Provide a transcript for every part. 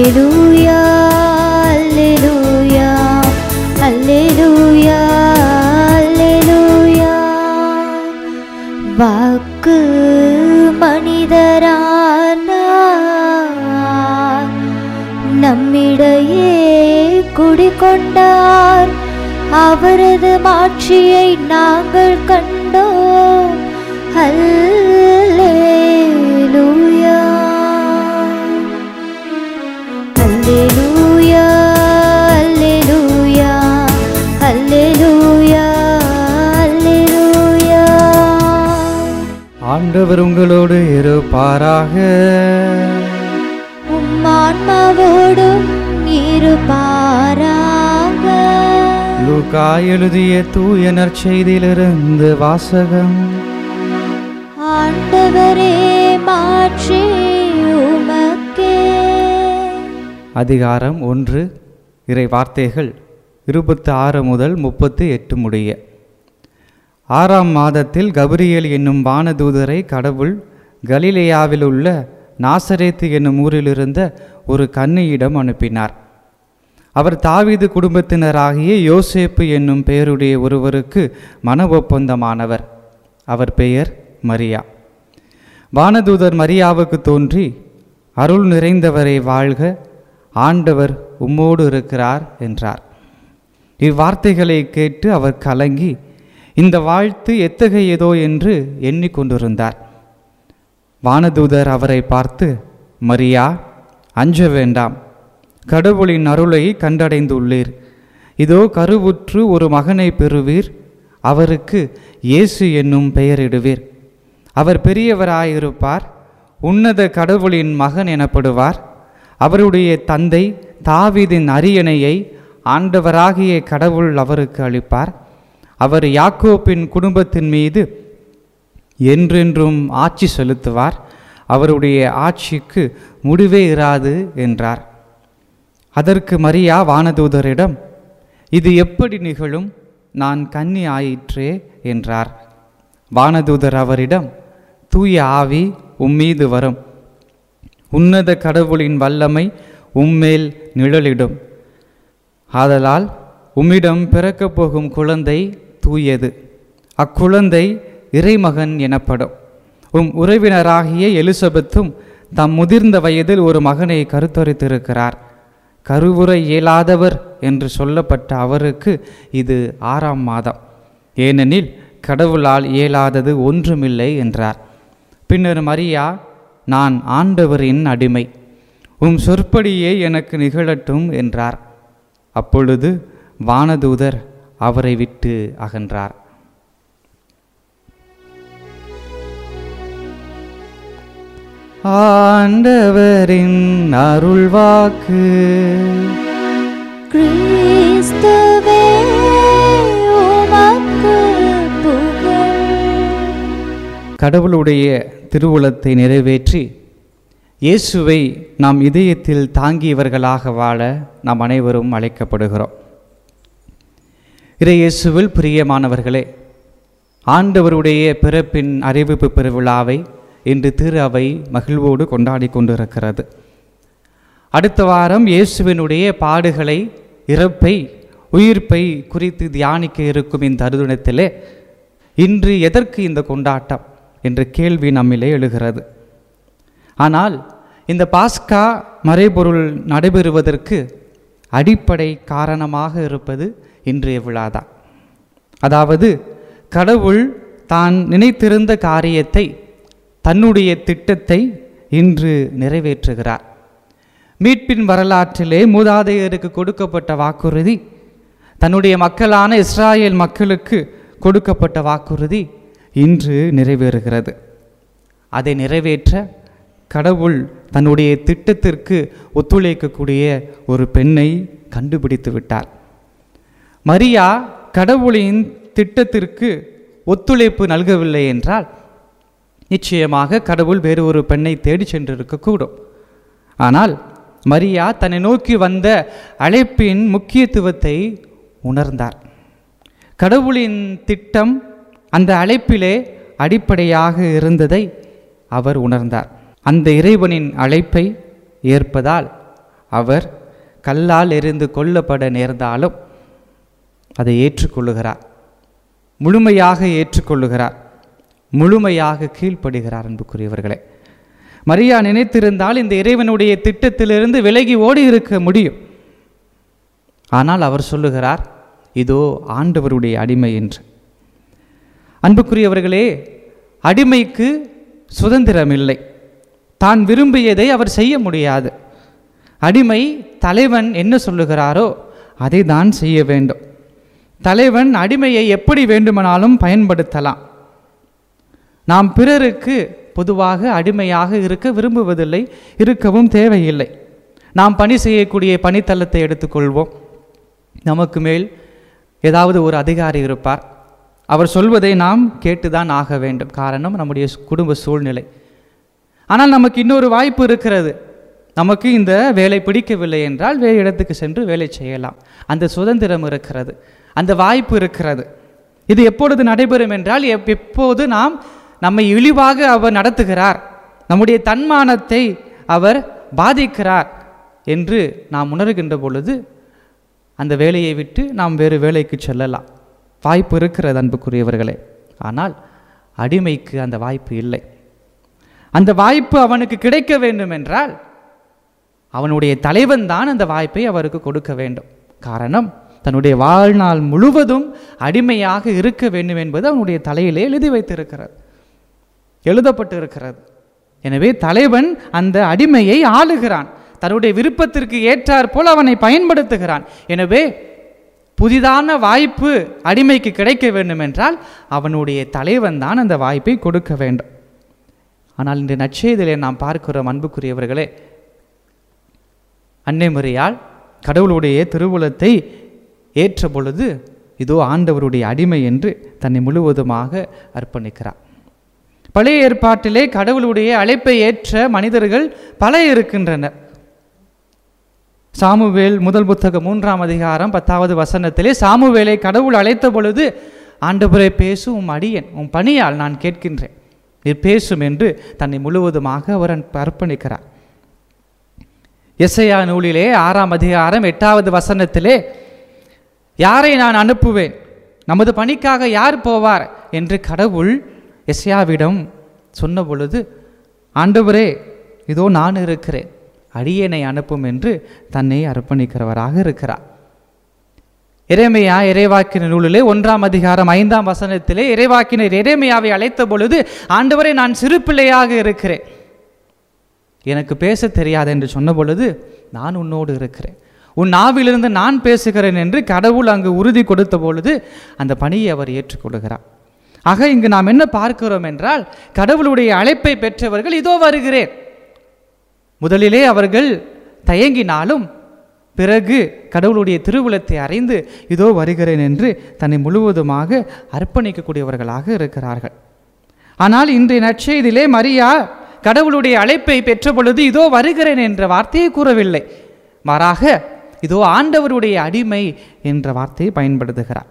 அல்லேலூயா அல்லேலூயா அல்லேலூயா அல்லேலூயா வாக்கு மனிதரானார் நம்மிடையே குடிகொண்டார் அவரது மாட்சியை நாங்கள் கண்டோம் அல்லேலூயா அல்லேலூயா அல்லேலூயா அல்லேலூயா அல்லேலூயா ஆண்டவர் உங்களோடு இருப்பாராக உம்மான்மாவோடும் இருப்பாராக லூக்கா எழுதிய தூய நற்செய்தியிலிருந்து வாசகம் ஆண்டவரே மாற்றி உமக்கே அதிகாரம் ஒன்று இறை வார்த்தைகள் இருபத்தி ஆறு முதல் முப்பத்தி எட்டு முடிய ஆறாம் மாதத்தில் கபிரியேல் என்னும் வானதூதரை கடவுள் கலிலேயாவில் உள்ள நாசரேத்து என்னும் ஊரிலிருந்த ஒரு கன்னியிடம் அனுப்பினார் அவர் தாவீது குடும்பத்தினராகிய யோசேப்பு என்னும் பெயருடைய ஒருவருக்கு மன ஒப்பந்தமானவர் அவர் பெயர் மரியா வானதூதர் மரியாவுக்கு தோன்றி அருள் நிறைந்தவரை வாழ்க ஆண்டவர் உம்மோடு இருக்கிறார் என்றார் இவ்வார்த்தைகளை கேட்டு அவர் கலங்கி இந்த வாழ்த்து எத்தகையதோ என்று எண்ணிக்கொண்டிருந்தார் வானதூதர் அவரை பார்த்து மரியா அஞ்ச வேண்டாம் கடவுளின் அருளை கண்டடைந்துள்ளீர் இதோ கருவுற்று ஒரு மகனை பெறுவீர் அவருக்கு இயேசு என்னும் பெயரிடுவீர் அவர் பெரியவராயிருப்பார் உன்னத கடவுளின் மகன் எனப்படுவார் அவருடைய தந்தை தாவீதின் அரியணையை ஆண்டவராகிய கடவுள் அவருக்கு அளிப்பார் அவர் யாக்கோப்பின் குடும்பத்தின் மீது என்றென்றும் ஆட்சி செலுத்துவார் அவருடைய ஆட்சிக்கு முடிவே இராது என்றார் அதற்கு மரியா வானதூதரிடம் இது எப்படி நிகழும் நான் கன்னி ஆயிற்றே என்றார் வானதூதர் அவரிடம் தூய ஆவி உம்மீது வரும் உன்னத கடவுளின் வல்லமை உம்மேல் நிழலிடும் ஆதலால் உம்மிடம் பிறக்கப் போகும் குழந்தை தூயது அக்குழந்தை இறைமகன் எனப்படும் உம் உறவினராகிய எலிசபெத்தும் தம் முதிர்ந்த வயதில் ஒரு மகனை கருத்தரித்திருக்கிறார் கருவுற இயலாதவர் என்று சொல்லப்பட்ட அவருக்கு இது ஆறாம் மாதம் ஏனெனில் கடவுளால் இயலாதது ஒன்றுமில்லை என்றார் பின்னர் மரியா நான் ஆண்டவரின் அடிமை உம் சொற்படியே எனக்கு நிகழட்டும் என்றார் அப்பொழுது வானதூதர் அவரை விட்டு அகன்றார் ஆண்டவரின் அருள்வாக்கு கிறிஸ்துவே உமக்கு புகழ் கடவுளுடைய திருவுளத்தை நிறைவேற்றி இயேசுவை நாம் இதயத்தில் தாங்கியவர்களாக வாழ நாம் அனைவரும் அழைக்கப்படுகிறோம் இறை இயேசுவில் பிரியமானவர்களே ஆண்டவருடைய பிறப்பின் அறிவிப்பு பெருவிழாவை இன்று திரு அவை மகிழ்வோடு கொண்டாடி கொண்டிருக்கிறது அடுத்த வாரம் இயேசுவினுடைய பாடுகளை இறப்பை உயிர்ப்பை குறித்து தியானிக்க இருக்கும் இந்த தருணத்திலே இன்று எதற்கு இந்த கொண்டாட்டம் என்ற கேள்வி நம்மிலே எழுகிறது ஆனால் இந்த பாஸ்கா மறைபொருள் நடைபெறுவதற்கு அடிப்படை காரணமாக இருப்பது இன்றைய விழாதான் அதாவது கடவுள் தான் நினைத்திருந்த காரியத்தை தன்னுடைய திட்டத்தை இன்று நிறைவேற்றுகிறார் மீட்பின் வரலாற்றிலே மூதாதையருக்கு கொடுக்கப்பட்ட வாக்குறுதி தன்னுடைய மக்களான இஸ்ராயேல் மக்களுக்கு கொடுக்கப்பட்ட வாக்குறுதி இன்று நிறைவேறுகிறது அதை நிறைவேற்ற கடவுள் தன்னுடைய திட்டத்திற்கு ஒத்துழைக்கக்கூடிய ஒரு பெண்ணை கண்டுபிடித்து விட்டார் மரியா கடவுளின் திட்டத்திற்கு ஒத்துழைப்பு நல்கவில்லை என்றால் நிச்சயமாக கடவுள் வேறு ஒரு பெண்ணை தேடி சென்றிருக்கக்கூடும் ஆனால் மரியா தன்னை நோக்கி வந்த அழைப்பின் முக்கியத்துவத்தை உணர்ந்தார் கடவுளின் திட்டம் அந்த அழைப்பிலே அடிப்படையாக இருந்ததை அவர் உணர்ந்தார் அந்த இறைவனின் அழைப்பை ஏற்பதால் அவர் கல்லால் எரிந்து கொல்லப்பட நேர்ந்தாலும் அதை ஏற்றுக்கொள்ளுகிறார் முழுமையாக ஏற்றுக்கொள்ளுகிறார் முழுமையாக கீழ்ப்படுகிறார் அன்புக்குரியவர்களே மரியா நினைத்திருந்தால் இந்த இறைவனுடைய திட்டத்திலிருந்து விலகி ஓடி இருக்க முடியும் ஆனால் அவர் சொல்லுகிறார் இதோ ஆண்டவருடைய அடிமை என்று அன்புக்குரியவர்களே அடிமைக்கு சுதந்திரம் இல்லை தான் விரும்பியதை அவர் செய்ய முடியாது அடிமை தலைவன் என்ன சொல்லுகிறாரோ அதை தான் செய்ய வேண்டும் தலைவன் அடிமையை எப்படி வேண்டுமானாலும் பயன்படுத்தலாம் நாம் பிறருக்கு பொதுவாக அடிமையாக இருக்க விரும்புவதில்லை இருக்கவும் தேவையில்லை நாம் பணி செய்யக்கூடிய பணித்தளத்தை எடுத்துக்கொள்வோம் நமக்கு மேல் ஏதாவது ஒரு அதிகாரி இருப்பார் அவர் சொல்வதை நாம் கேட்டுதான் ஆக வேண்டும் காரணம் நம்முடைய குடும்ப சூழ்நிலை ஆனால் நமக்கு இன்னொரு வாய்ப்பு இருக்கிறது நமக்கு இந்த வேலை பிடிக்கவில்லை என்றால் வேறு இடத்துக்கு சென்று வேலை செய்யலாம் அந்த சுதந்திரம் இருக்கிறது அந்த வாய்ப்பு இருக்கிறது இது எப்பொழுது நடைபெறும் என்றால் எப்- எப்போது நாம் நம்மை இழிவாக அவர் நடத்துகிறார் நம்முடைய தன்மானத்தை அவர் பாதிக்கிறார் என்று நாம் உணர்கின்ற பொழுது அந்த வேலையை விட்டு நாம் வேறு வேலைக்கு செல்லலாம் வாய்ப்பு இருக்கிறது அன்புக்குரியவர்களே ஆனால் அடிமைக்கு அந்த வாய்ப்பு இல்லை அந்த வாய்ப்பு அவனுக்கு கிடைக்க வேண்டும் என்றால் அவனுடைய தலைவன் தான் அந்த வாய்ப்பை அவருக்கு கொடுக்க வேண்டும் காரணம் தன்னுடைய வாழ்நாள் முழுவதும் அடிமையாக இருக்க வேண்டும் என்பது அவனுடைய தலையிலே எழுதி வைத்திருக்கிறது எழுதப்பட்டு இருக்கிறது எனவே தலைவன் அந்த அடிமையை ஆளுகிறான் தன்னுடைய விருப்பத்திற்கு ஏற்றாற் போல் அவனை பயன்படுத்துகிறான் எனவே புதிதான வாய்ப்பு அடிமைக்கு கிடைக்க வேண்டும் என்றால் அவனுடைய தலைவன் தான் அந்த வாய்ப்பை கொடுக்க வேண்டும் ஆனால் இந்த நற்செய்தியிலே நாம் பார்க்கிறோம் அன்புக்குரியவர்களே அன்னை மரியாள் கடவுளுடைய திருவுளத்தை ஏற்ற பொழுது இதோ ஆண்டவருடைய அடிமை என்று தன்னை முழுவதுமாக அர்ப்பணிக்கிறார் பழைய ஏற்பாட்டிலே கடவுளுடைய அழைப்பை ஏற்ற மனிதர்கள் பல இருக்கின்றனர் சாமுவேல் முதல் புத்தகம் மூன்றாம் அதிகாரம் பத்தாவது வசனத்திலே சாமுவேலை கடவுள் அழைத்த பொழுது ஆண்டவரே பேசும் உம் அடியேன் உம் பணியால் நான் கேட்கின்றேன் நீர் பேசும் என்று தன்னை முழுவதுமாக அவர் அர்ப்பணிக்கிறார் எஸ்ஐயா நூலிலே ஆறாம் அதிகாரம் எட்டாவது வசனத்திலே யாரை நான் அனுப்புவேன் நமது பணிக்காக யார் போவார் என்று கடவுள் எஸ்யாவிடம் சொன்ன பொழுது ஆண்டவரே இதோ நான் இருக்கிறேன் அடியேனை அனுப்பும் என்று தன்னை அர்ப்பணிக்கிறவராக இருக்கிறார் இறைமையா இறைவாக்கின நூலிலே ஒன்றாம் அதிகாரம் ஐந்தாம் வசனத்திலே இறைவாக்கினர் இறைமையாவை அழைத்த பொழுது ஆண்டவரே நான் சிறு பிள்ளையாக இருக்கிறேன் எனக்கு பேச தெரியாது என்று சொன்ன பொழுது நான் உன்னோடு இருக்கிறேன் உன் நாவிலிருந்து நான் பேசுகிறேன் என்று கடவுள் அங்கு உறுதி கொடுத்த பொழுது அந்த பணியை அவர் ஏற்றுக்கொள்கிறார் ஆக இங்கு நாம் என்ன பார்க்கிறோம் என்றால் கடவுளுடைய அழைப்பை பெற்றவர்கள் இதோ வருகிறேன் முதலிலே அவர்கள் தயங்கினாலும் பிறகு கடவுளுடைய திருவுளத்தை அறிந்து இதோ வருகிறேன் என்று தன்னை முழுவதுமாக அர்ப்பணிக்கக்கூடியவர்களாக இருக்கிறார்கள் ஆனால் இன்றைய நற்செய்தியிலே மரியா கடவுளுடைய அழைப்பை பெற்ற பொழுது இதோ வருகிறேன் என்ற வார்த்தையை கூறவில்லை மாறாக இதோ ஆண்டவருடைய அடிமை என்ற வார்த்தையை பயன்படுத்துகிறார்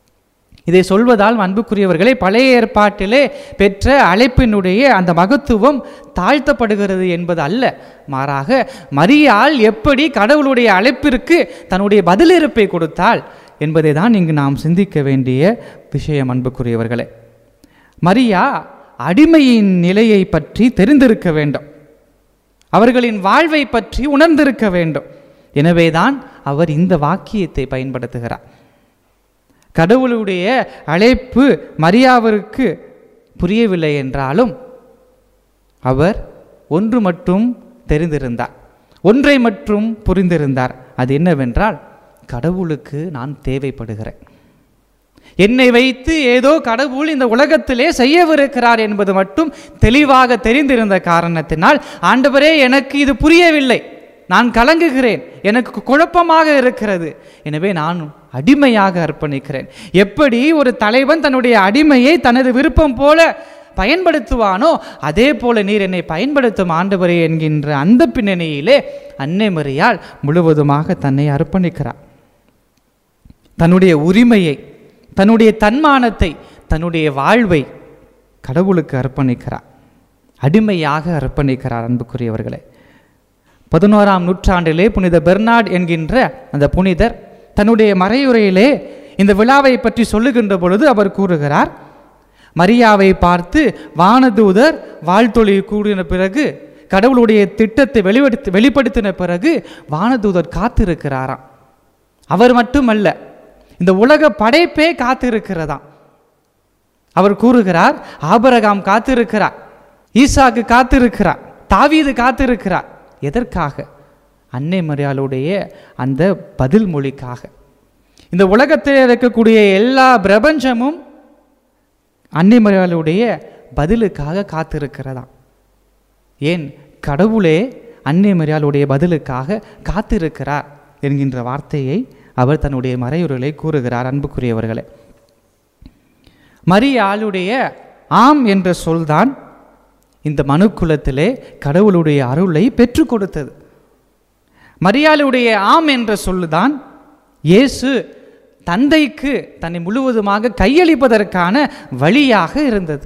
இதை சொல்வதால் அன்புக்குரியவர்களே பழைய ஏற்பாட்டிலே பெற்ற அழைப்பினுடைய அந்த மகத்துவம் தாழ்த்தப்படுகிறது என்பது அல்ல மாறாக மரியாள் எப்படி கடவுளுடைய அழைப்பிற்கு தன்னுடைய பதிலிருப்பை கொடுத்தாள் என்பதை தான் இங்கு நாம் சிந்திக்க வேண்டிய விஷயம் அன்புக்குரியவர்களே மரியா அடிமையின் நிலையை பற்றி தெரிந்திருக்க வேண்டும் அவர்களின் வாழ்வை பற்றி உணர்ந்திருக்க வேண்டும் எனவேதான் அவர் இந்த வாக்கியத்தை பயன்படுத்துகிறார் கடவுளுடைய அழைப்பு மரியாவிற்கு புரியவில்லை என்றாலும் அவர் ஒன்று மட்டும் தெரிந்திருந்தார் ஒன்றை மட்டும் புரிந்திருந்தார் அது என்னவென்றால் கடவுளுக்கு நான் தேவைப்படுகிறேன் என்னை வைத்து ஏதோ கடவுள் இந்த உலகத்திலே செய்யவிருக்கிறார் என்பது மட்டும் தெளிவாக தெரிந்திருந்த காரணத்தினால் ஆண்டவரே எனக்கு இது புரியவில்லை நான் கலங்குகிறேன் எனக்கு குழப்பமாக இருக்கிறது எனவே நான் அடிமையாக அர்ப்பணிக்கிறேன் எப்படி ஒரு தலைவன் தன்னுடைய அடிமையை தனது விருப்பம் போல பயன்படுத்துவானோ அதே போல நீர் என்னை பயன்படுத்தும் ஆண்டவரே என்கின்ற அந்த பின்னணியிலே அன்னை மரியால் முழுவதுமாக தன்னை அர்ப்பணிக்கிறார் தன்னுடைய உரிமையை தன்னுடைய தன்மானத்தை தன்னுடைய வாழ்வை கடவுளுக்கு அர்ப்பணிக்கிறார் அடிமையாக அர்ப்பணிக்கிறார் அன்புக்குரியவர்களே பதினோராம் நூற்றாண்டிலே புனித பெர்னார்ட் என்கின்ற அந்த புனிதர் தன்னுடைய மறையுரையிலே இந்த விழாவை பற்றி சொல்லுகின்ற பொழுது அவர் கூறுகிறார் மரியாவை பார்த்து வானதூதர் வாழ்த்தொழி கூடின பிறகு கடவுளுடைய திட்டத்தை வெளிப்படுத்தி வெளிப்படுத்தின பிறகு வானதூதர் காத்திருக்கிறாராம் அவர் மட்டுமல்ல இந்த உலக படைப்பே காத்திருக்கிறதாம் அவர் கூறுகிறார் ஆபரகாம் காத்திருக்கிறார் ஈசாக்கு காத்திருக்கிறார் தாவீது காத்திருக்கிறார் எதற்காக அன்னை மரியாளுடைய அந்த பதில் மொழிக்காக இந்த உலகத்தில் இருக்கக்கூடிய எல்லா பிரபஞ்சமும் அன்னை மரியாளுடைய பதிலுக்காக காத்திருக்கிறதாம் ஏன் கடவுளே அன்னை மரியாளுடைய பதிலுக்காக காத்திருக்கிறார் என்கின்ற வார்த்தையை அவர் தன்னுடைய மறையுறைகளை கூறுகிறார் அன்புக்குரியவர்களே மரியாளுடைய ஆம் என்ற சொல்தான் இந்த மனுக்குலத்திலே கடவுளுடைய அருளை பெற்றுக் கொடுத்தது மரியாளுடைய ஆம் என்ற சொல்லுதான் இயேசு தந்தைக்கு தன்னை முழுவதுமாக கையளிப்பதற்கான வழியாக இருந்தது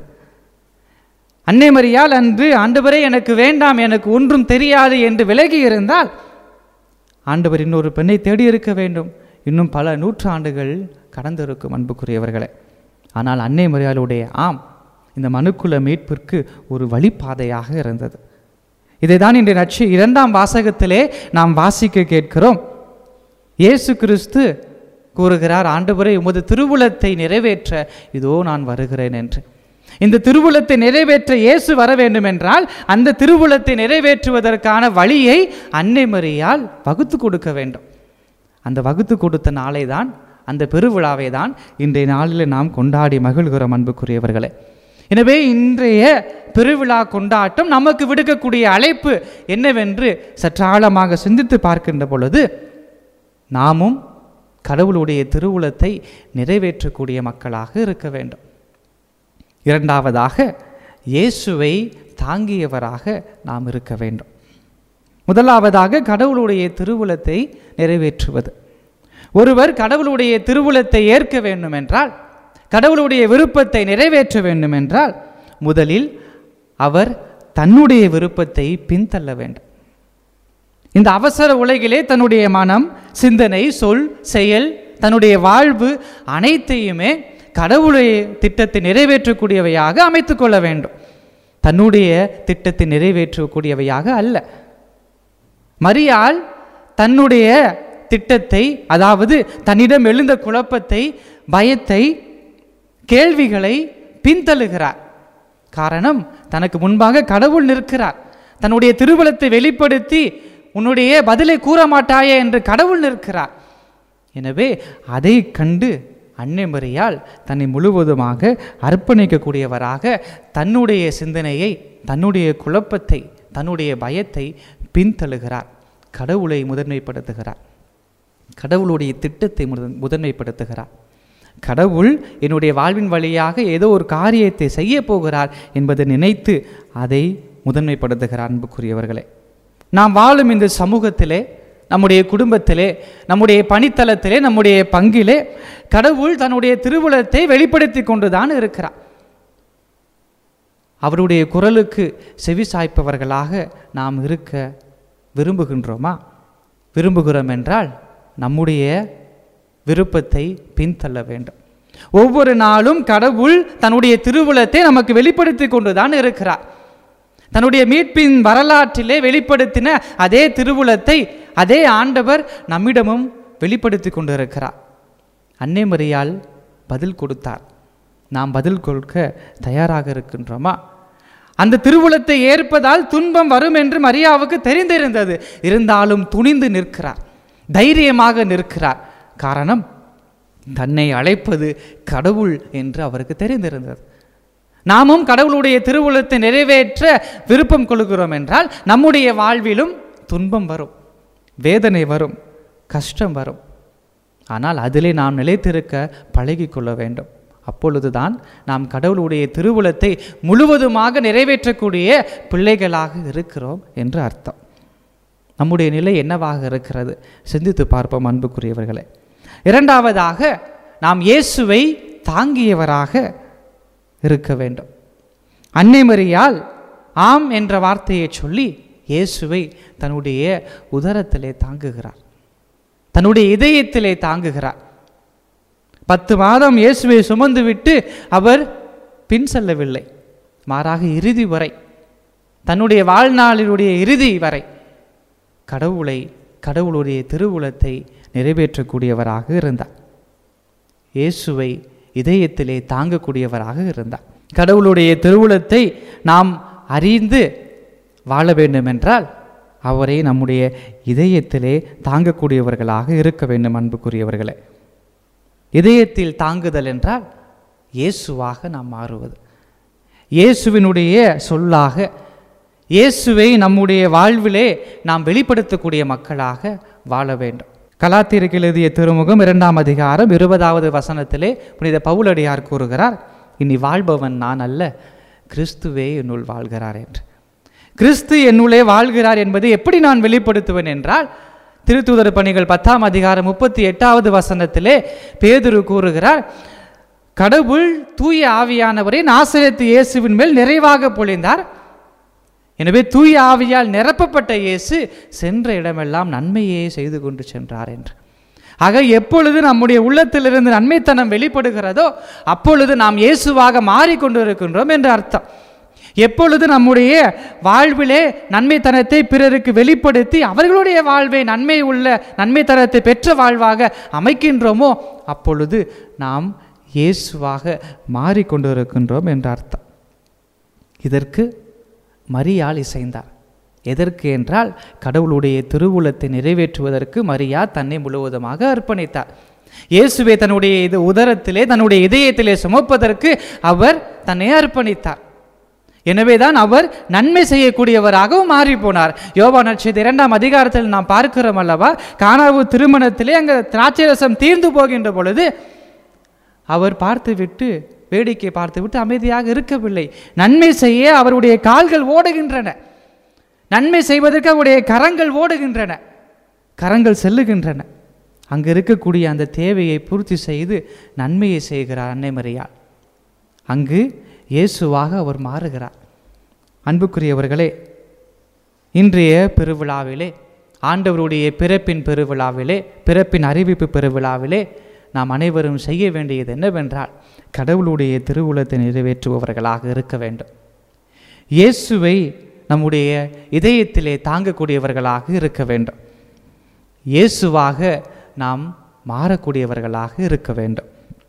அன்னை மரியாள் அன்று ஆண்டவரே எனக்கு வேண்டாம் எனக்கு ஒன்றும் தெரியாது என்று விலகி இருந்தால் ஆண்டவர் இன்னொரு பெண்ணை தேடி இருக்க வேண்டும் இன்னும் பல நூற்றாண்டுகள் கடந்திருக்கும் அன்புக்குரியவர்களே ஆனால் அன்னை மரியாளுடைய ஆம் இந்த மனுக்குல மீட்பிற்கு ஒரு வழிப்பாதையாக இருந்தது இதை தான் இன்றைய நட்சி இரண்டாம் வாசகத்திலே நாம் வாசிக்க கேட்கிறோம் இயேசு கிறிஸ்து கூறுகிறார் ஆண்டவரே உமது திருவுளத்தை நிறைவேற்ற இதோ நான் வருகிறேன் என்று இந்த திருவுளத்தை நிறைவேற்ற இயேசு வர வேண்டும் என்றால் அந்த திருவுளத்தை நிறைவேற்றுவதற்கான வழியை அன்னை மரியால் வகுத்து கொடுக்க வேண்டும் அந்த வகுத்து கொடுத்த நாளை தான் அந்த பெருவிழாவை தான் இன்றைய நாளில் நாம் கொண்டாடி மகிழ்கிறோம் அன்புக்குரியவர்களே எனவே இன்றைய பெருவிழா கொண்டாட்டம் நமக்கு விடுக்கக்கூடிய அழைப்பு என்னவென்று சற்று ஆழமாக சிந்தித்து பார்க்கின்ற பொழுது நாமும் கடவுளுடைய திருவுளத்தை நிறைவேற்றக்கூடிய மக்களாக இருக்க வேண்டும் இரண்டாவதாக இயேசுவை தாங்கியவராக நாம் இருக்க வேண்டும் முதலாவதாக கடவுளுடைய திருவுளத்தை நிறைவேற்றுவது ஒருவர் கடவுளுடைய திருவுளத்தை ஏற்க வேண்டும் என்றால் கடவுளுடைய விருப்பத்தை நிறைவேற்ற வேண்டும் என்றால் முதலில் அவர் தன்னுடைய விருப்பத்தை பின்தள்ள வேண்டும் இந்த அவசர உலகிலே தன்னுடைய மனம் சிந்தனை சொல் செயல் தன்னுடைய வாழ்வு அனைத்தையுமே கடவுளுடைய திட்டத்தை நிறைவேற்றக்கூடியவையாக அமைத்து கொள்ள வேண்டும் தன்னுடைய திட்டத்தை நிறைவேற்றக்கூடியவையாக அல்ல மரியாள் தன்னுடைய திட்டத்தை அதாவது தன்னிடம் எழுந்த குழப்பத்தை பயத்தை கேள்விகளை பின்தள்ளுகிறார் காரணம் தனக்கு முன்பாக கடவுள் நிற்கிறார் தன்னுடைய திருவலத்தை வெளிப்படுத்தி உன்னுடைய பதிலை கூற மாட்டாயே என்று கடவுள் நிற்கிறார் எனவே அதை கண்டு அன்னை மரியால் தன்னை முழுவதுமாக அர்ப்பணிக்கக்கூடியவராக தன்னுடைய சிந்தனையை தன்னுடைய குழப்பத்தை தன்னுடைய பயத்தை பின்தள்ளுகிறார் கடவுளை முதன்மைப்படுத்துகிறார் கடவுளுடைய திட்டத்தை முதன் முதன்மைப்படுத்துகிறார் கடவுள் என்னுடைய வாழ்வின் வழியாக ஏதோ ஒரு காரியத்தை செய்ய போகிறார் என்பதை நினைத்து அதை முதன்மைப்படுத்துகிறார் அன்புக்குரியவர்களே நாம் வாழும் இந்த சமூகத்திலே நம்முடைய குடும்பத்திலே நம்முடைய பணித்தளத்திலே நம்முடைய பங்கிலே கடவுள் தன்னுடைய திருவுளத்தை வெளிப்படுத்தி கொண்டுதான் இருக்கிறார் அவருடைய குரலுக்கு செவி சாய்ப்பவர்களாக நாம் இருக்க விரும்புகின்றோமா விரும்புகிறோம் என்றால் நம்முடைய விருப்பத்தை பின்தள்ள வேண்டும் ஒவ்வொரு நாளும் கடவுள் தன்னுடைய திருவுளத்தை நமக்கு வெளிப்படுத்தி கொண்டுதான் இருக்கிறார் தன்னுடைய மீட்பின் வரலாற்றிலே வெளிப்படுத்தின அதே திருவுளத்தை அதே ஆண்டவர் நம்மிடமும் வெளிப்படுத்தி கொண்டிருக்கிறார் அன்னை மரியால் பதில் கொடுத்தார் நாம் பதில் கொடுக்க தயாராக இருக்கின்றோமா அந்த திருவுளத்தை ஏற்பதால் துன்பம் வரும் என்று மரியாவுக்கு தெரிந்திருந்தது இருந்தாலும் துணிந்து நிற்கிறார் தைரியமாக நிற்கிறார் காரணம் தன்னை அழைப்பது கடவுள் என்று அவருக்கு தெரிந்திருந்தது நாமும் கடவுளுடைய திருவுளத்தை நிறைவேற்ற விருப்பம் கொள்கிறோம் என்றால் நம்முடைய வாழ்விலும் துன்பம் வரும் வேதனை வரும் கஷ்டம் வரும் ஆனால் அதிலே நாம் நிலைத்திருக்க பழகி கொள்ள வேண்டும் அப்பொழுதுதான் நாம் கடவுளுடைய திருவுளத்தை முழுவதுமாக நிறைவேற்றக்கூடிய பிள்ளைகளாக இருக்கிறோம் என்று அர்த்தம் நம்முடைய நிலை என்னவாக இருக்கிறது சிந்தித்து பார்ப்போம் அன்புக்குரியவர்களே இரண்டாவதாக நாம் இயேசுவை தாங்கியவராக இருக்க வேண்டும் அன்னை மரியால் ஆம் என்ற வார்த்தையை சொல்லி இயேசுவை தன்னுடைய உதரத்திலே தாங்குகிறார் தன்னுடைய இதயத்திலே தாங்குகிறார் பத்து மாதம் இயேசுவை சுமந்து விட்டு அவர் பின் செல்லவில்லை மாறாக இறுதி வரை தன்னுடைய வாழ்நாளினுடைய இறுதி வரை கடவுளை கடவுளுடைய திருவுளத்தை நிறைவேற்றக்கூடியவராக இருந்தார் இயேசுவை இதயத்திலே தாங்கக்கூடியவராக இருந்தார் கடவுளுடைய திருவுளத்தை நாம் அறிந்து வாழ வேண்டுமென்றால் அவரை நம்முடைய இதயத்திலே தாங்கக்கூடியவர்களாக இருக்க வேண்டும் அன்புக்குரியவர்களே இதயத்தில் தாங்குதல் என்றால் இயேசுவாக நாம் மாறுவது இயேசுவினுடைய சொல்லாக இயேசுவை நம்முடைய வாழ்விலே நாம் வெளிப்படுத்தக்கூடிய மக்களாக வாழ வேண்டும் கலாத்திற்கு எழுதிய திருமுகம் இரண்டாம் அதிகாரம் இருபதாவது வசனத்திலே புனித பவுலடியார் கூறுகிறார் இனி வாழ்பவன் நான் அல்ல கிறிஸ்துவே என்னுள் வாழ்கிறார் என்று கிறிஸ்து என்னுள்ளே வாழ்கிறார் என்பதை எப்படி நான் வெளிப்படுத்துவேன் என்றால் திருத்தூதர் பணிகள் பத்தாம் அதிகாரம் முப்பத்தி எட்டாவது வசனத்திலே பேதுரு கூறுகிறார் கடவுள் தூய ஆவியானவரை நாசரத்து இயேசுவின் மேல் நிறைவாக பொழிந்தார் எனவே தூய ஆவியால் நிரப்பப்பட்ட இயேசு சென்ற இடமெல்லாம் நன்மையே செய்து கொண்டு சென்றார் என்று ஆக எப்பொழுது நம்முடைய உள்ளத்திலிருந்து நன்மைத்தனம் வெளிப்படுகிறதோ அப்பொழுது நாம் இயேசுவாக மாறிக்கொண்டிருக்கின்றோம் என்று அர்த்தம் எப்பொழுது நம்முடைய வாழ்விலே நன்மைத்தனத்தை பிறருக்கு வெளிப்படுத்தி அவர்களுடைய வாழ்வை நன்மை உள்ள நன்மைத்தனத்தை பெற்ற வாழ்வாக அமைக்கின்றோமோ அப்பொழுது நாம் இயேசுவாக மாறிக்கொண்டிருக்கின்றோம் என்ற அர்த்தம் இதற்கு மரியாள் இசைந்தார் எதற்கு என்றால் கடவுளுடைய திருவுளத்தை நிறைவேற்றுவதற்கு மரியா தன்னை முழுவதுமாக அர்ப்பணித்தார் இயேசுவை தன்னுடைய இது உதரத்திலே தன்னுடைய இதயத்திலே சுமப்பதற்கு அவர் தன்னை அர்ப்பணித்தார் எனவேதான் அவர் நன்மை செய்யக்கூடியவராகவும் மாறி போனார் யோபா நட்சத்திர இரண்டாம் அதிகாரத்தில் நாம் பார்க்கிறோம் அல்லவா காணாவு திருமணத்திலே அங்கே திராட்சரசம் தீர்ந்து போகின்ற பொழுது அவர் பார்த்துவிட்டு வேடிக்கை பார்த்துவிட்டு அமைதியாக இருக்கவில்லை நன்மை செய்ய அவருடைய கால்கள் ஓடுகின்றன நன்மை செய்வதற்கு அவருடைய கரங்கள் ஓடுகின்றன கரங்கள் செல்லுகின்றன அங்கு இருக்கக்கூடிய அந்த தேவையை பூர்த்தி செய்து நன்மையை செய்கிறார் அன்னை மரியாள் அங்கு இயேசுவாக அவர் மாறுகிறார் அன்புக்குரியவர்களே இன்றைய பெருவிழாவிலே ஆண்டவருடைய பிறப்பின் பெருவிழாவிலே பிறப்பின் அறிவிப்பு பெருவிழாவிலே நாம் அனைவரும் செய்ய வேண்டியது என்னவென்றால் கடவுளுடைய திருவுளத்தை நிறைவேற்றுபவர்களாக இருக்க வேண்டும் இயேசுவை நம்முடைய இதயத்திலே தாங்கக்கூடியவர்களாக இருக்க வேண்டும் இயேசுவாக நாம் மாறக்கூடியவர்களாக இருக்க வேண்டும்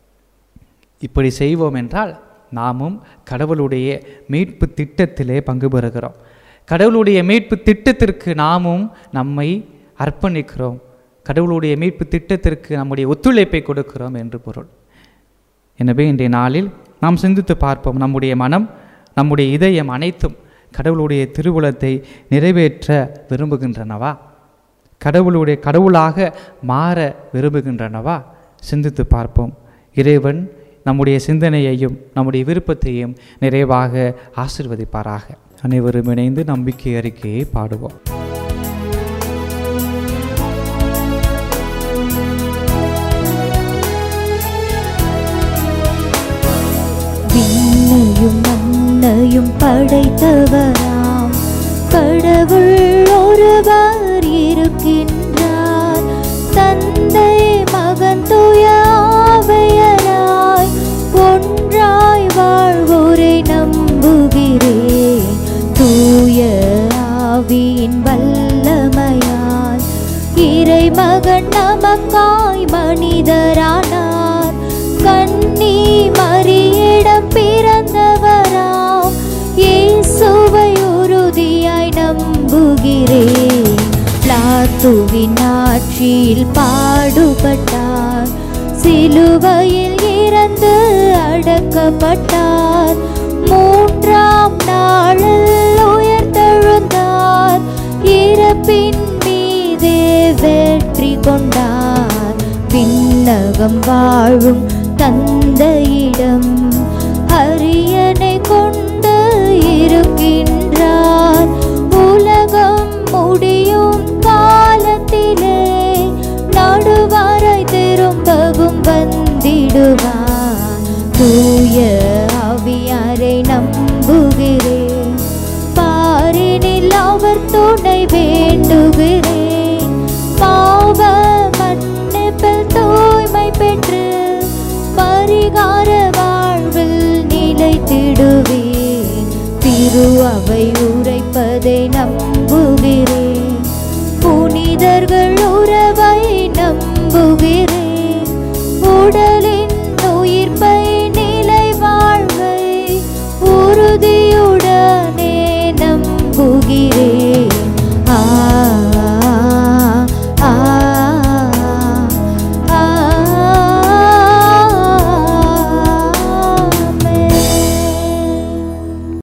இப்படி செய்வோம் என்றால் நாமும் கடவுளுடைய மீட்பு திட்டத்திலே பங்கு பெறுகிறோம் கடவுளுடைய மீட்பு திட்டத்திற்கு நாமும் நம்மை அர்ப்பணிக்கிறோம் கடவுளுடைய மீட்பு திட்டத்திற்கு நம்முடைய ஒத்துழைப்பை கொடுக்கிறோம் என்று பொருள் எனவே இன்றைய நாளில் நாம் சிந்தித்து பார்ப்போம் நம்முடைய மனம் நம்முடைய இதயம் அனைத்தும் கடவுளுடைய திருவுளத்தை நிறைவேற்ற விரும்புகின்றனவா கடவுளுடைய கடவுளாக மாற விரும்புகின்றனவா சிந்தித்து பார்ப்போம் இறைவன் நம்முடைய சிந்தனையையும் நம்முடைய விருப்பத்தையும் நிறைவாக ஆசிர்வதிப்பாராக அனைவரும் இணைந்து நம்பிக்கை அறிக்கையை பாடுவோம் விண்ணையும் மண்ணையும் படைத்தவராம் கடவுள் ஒருவர் இருக்கின்றார் தந்தை மகன் தூய ஆவியராய் ஒன்றாய் வாழ்வோரை நம்புகிறேன் தூய ஆவியின் வல்லமையால் இறைமகன் நமக்காய் மனிதரானார் கன்னி மரியிடம் பிறந்தவராம் இயேசுவை உறுதியாய் நம்புகிறேன் பிளாத்துவின் ஆட்சியில் பாடுபட்டார் சிலுவையில் இறந்து அடக்கப்பட்டார் மூன்றாம் நாளில் உயர்த்தெழுந்தார் இறப்பின் மீதே வெற்றி கொண்டார் விண்ணகம் வாழும் தந்தையிடம் அரியணை கொண்டு இருக்கின்றார் உலகம் முடியும் காலத்திலே நடுவரை திரும்பவும் வந்திடுவார் தூய ஆவியாரை நம்புகிறேன் பாரினில் அவர் தொழ என்பதை நம்புகிறேன் புனிதர்கள்